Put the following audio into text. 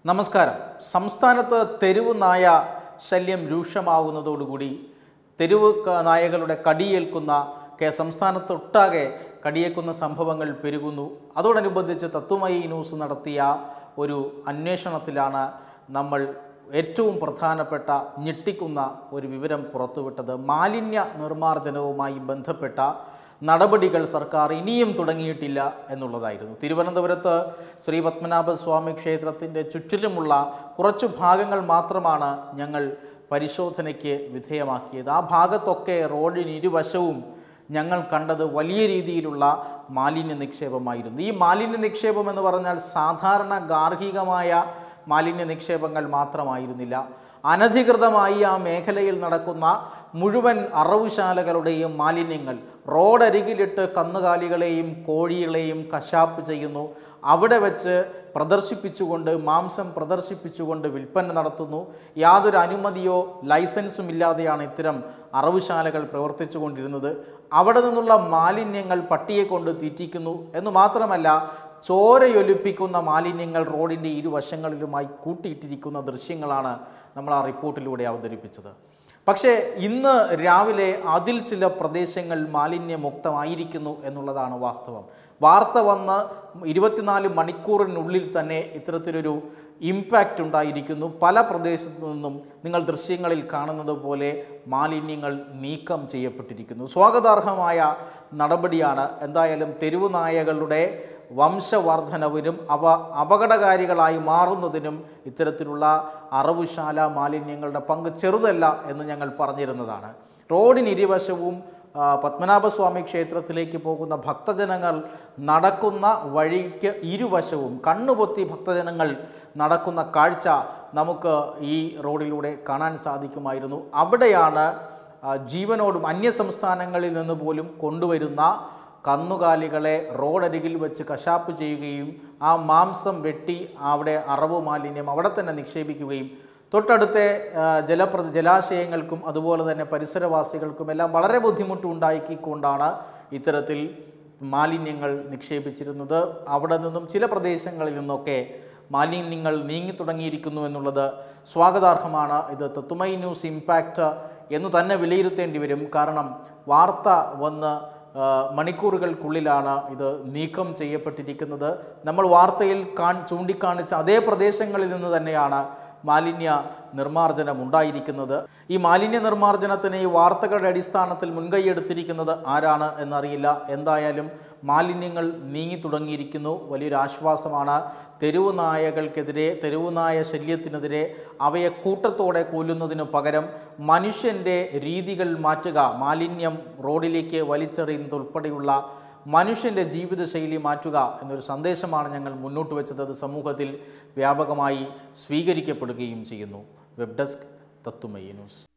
നമസ്കാരം സംസ്ഥാനത്ത് തെരുവ് നായ ശല്യം രൂക്ഷമാകുന്നതോടുകൂടി തെരുവ് ക- നായകളുടെ കടിയേൽക്കുന്ന കെ സംസ്ഥാനത്തൊട്ടാകെ കടിയേക്കുന്ന സംഭവങ്ങൾ പെരുകുന്നു അതോടനുബന്ധിച്ച് തത്വമയി ന്യൂസ് നടത്തിയ ഒരു അന്വേഷണത്തിലാണ് നമ്മൾ ഏറ്റവും പ്രധാനപ്പെട്ട ഞെട്ടിക്കുന്ന ഒരു വിവരം പുറത്തുവിട്ടത് മാലിന്യ നിർമ്മാർജ്ജനവുമായി ബന്ധപ്പെട്ട നടപടികൾ സർക്കാർ ഇനിയും തുടങ്ങിയിട്ടില്ല എന്നുള്ളതായിരുന്നു തിരുവനന്തപുരത്ത് ശ്രീ പത്മനാഭ സ്വാമി ക്ഷേത്രത്തിൻ്റെ ചുറ്റിലുമുള്ള കുറച്ചു ഭാഗങ്ങൾ മാത്രമാണ് ഞങ്ങൾ പരിശോധനയ്ക്ക് വിധേയമാക്കിയത് ആ ഭാഗത്തൊക്കെ റോഡിന് ഇരുവശവും ഞങ്ങൾ കണ്ടത് വലിയ രീതിയിലുള്ള മാലിന്യ നിക്ഷേപമായിരുന്നു ഈ മാലിന്യ നിക്ഷേപം എന്ന് പറഞ്ഞാൽ സാധാരണ ഗാർഹികമായ മാലിന്യ നിക്ഷേപങ്ങൾ മാത്രമായിരുന്നില്ല അനധികൃതമായി ആ മേഖലയിൽ നടക്കുന്ന മുഴുവൻ അറവുശാലകളുടെയും മാലിന്യങ്ങൾ റോഡരികിലിട്ട് കന്നുകാലികളെയും കോഴികളെയും കശാപ്പ് ചെയ്യുന്നു അവിടെ വെച്ച് പ്രദർശിപ്പിച്ചുകൊണ്ട് മാംസം പ്രദർശിപ്പിച്ചുകൊണ്ട് വിൽപ്പന നടത്തുന്നു യാതൊരു അനുമതിയോ ലൈസൻസും ഇല്ലാതെയാണ് ഇത്തരം അറവുശാലകൾ പ്രവർത്തിച്ചു കൊണ്ടിരുന്നത് അവിടെ നിന്നുള്ള മാലിന്യങ്ങൾ പട്ടിയെ കൊണ്ട് തീറ്റിക്കുന്നു എന്ന് മാത്രമല്ല ചോരയൊലിപ്പിക്കുന്ന മാലിന്യങ്ങൾ റോഡിൻ്റെ ഇരുവശങ്ങളിലുമായി കൂട്ടിയിട്ടിരിക്കുന്ന ദൃശ്യങ്ങളാണ് നമ്മൾ ആ റിപ്പോർട്ടിലൂടെ അവതരിപ്പിച്ചത് പക്ഷേ ഇന്ന് രാവിലെ അതിൽ ചില പ്രദേശങ്ങൾ മാലിന്യമുക്തമായിരിക്കുന്നു എന്നുള്ളതാണ് വാസ്തവം വാർത്ത വന്ന് ഇരുപത്തിനാല് മണിക്കൂറിനുള്ളിൽ തന്നെ ഇത്തരത്തിലൊരു ഇമ്പാക്റ്റ് ഉണ്ടായിരിക്കുന്നു പല പ്രദേശത്തു നിന്നും നിങ്ങൾ ദൃശ്യങ്ങളിൽ കാണുന്നത് പോലെ മാലിന്യങ്ങൾ നീക്കം ചെയ്യപ്പെട്ടിരിക്കുന്നു സ്വാഗതാർഹമായ നടപടിയാണ് എന്തായാലും തെരുവ് നായകളുടെ വംശവർദ്ധനവിനും അവ അപകടകാരികളായി മാറുന്നതിനും ഇത്തരത്തിലുള്ള അറവുശാല മാലിന്യങ്ങളുടെ പങ്ക് ചെറുതല്ല എന്ന് ഞങ്ങൾ പറഞ്ഞിരുന്നതാണ് റോഡിനിരുവശവും ആ, പത്മനാഭസ്വാമി ക്ഷേത്രത്തിലേക്ക് പോകുന്ന ഭക്തജനങ്ങൾ നടക്കുന്ന വഴിക്ക് ഇരുവശവും കണ്ണുപൊത്തി ഭക്തജനങ്ങൾ നടക്കുന്ന കാഴ്ച നമുക്ക് ഈ റോഡിലൂടെ കാണാൻ സാധിക്കുമായിരുന്നു അവിടെയാണ് ആ, ജീവനോടും അന്യ സംസ്ഥാനങ്ങളിൽ നിന്ന് പോലും കൊണ്ടുവരുന്ന കന്നുകാലികളെ റോഡരികിൽ വെച്ച് കശാപ്പ് ചെയ്യുകയും ആ മാംസം വെട്ടി അവിടെ അറവ് മാലിന്യം അവിടെ തന്നെ നിക്ഷേപിക്കുകയും തൊട്ടടുത്തെ ആ, ജലപ്ര ജലാശയങ്ങൾക്കും അതുപോലെ തന്നെ പരിസരവാസികൾക്കും എല്ലാം വളരെ ബുദ്ധിമുട്ട് ഉണ്ടാക്കിക്കൊണ്ടാണ് ഇത്തരത്തിൽ മാലിന്യങ്ങൾ നിക്ഷേപിച്ചിരുന്നത് അവിടെ നിന്നും ചില പ്രദേശങ്ങളിൽ നിന്നൊക്കെ മാലിന്യങ്ങൾ നീങ്ങി തുടങ്ങിയിരിക്കുന്നു എന്നുള്ളത് സ്വാഗതാർഹമാണ് ഇത് തത്തുമൈ ന്യൂസ് ഇമ്പാക്റ്റ് എന്ന് തന്നെ വിലയിരുത്തേണ്ടി വരും കാരണം വാർത്ത വന്ന് ആ, മണിക്കൂറുകൾക്കുള്ളിലാണ് ഇത് നീക്കം ചെയ്യപ്പെട്ടിരിക്കുന്നത് നമ്മൾ വാർത്തയിൽ കാൺ ചൂണ്ടിക്കാണിച്ച അതേ പ്രദേശങ്ങളിൽ നിന്ന് തന്നെയാണ് മാലിന്യ നിർമ്മാർജ്ജനം ഉണ്ടായിരിക്കുന്നത് ഈ മാലിന്യ നിർമ്മാർജ്ജനത്തിന് ഈ വാർത്തകളുടെ അടിസ്ഥാനത്തിൽ മുൻകൈയെടുത്തിരിക്കുന്നത് ആരാണ് എന്നറിയില്ല എന്തായാലും മാലിന്യങ്ങൾ നീങ്ങി തുടങ്ങിയിരിക്കുന്നു വലിയൊരു ആശ്വാസമാണ് തെരുവ് നായകൾക്കെതിരെ തെരുവ് നായ ശല്യത്തിനെതിരെ അവയെ കൂട്ടത്തോടെ കൊല്ലുന്നതിന് പകരം മനുഷ്യൻ്റെ രീതികൾ മാറ്റുക മാലിന്യം റോഡിലേക്ക് വലിച്ചെറിയുന്നതുൾപ്പെടെയുള്ള മനുഷ്യൻ്റെ ജീവിതശൈലി മാറ്റുക എന്നൊരു സന്ദേശമാണ് ഞങ്ങൾ മുന്നോട്ട് വെച്ചത് അത് സമൂഹത്തിൽ വ്യാപകമായി സ്വീകരിക്കപ്പെടുകയും ചെയ്യുന്നു വെബ് ഡെസ്ക് തത്തുമയി ന്യൂസ്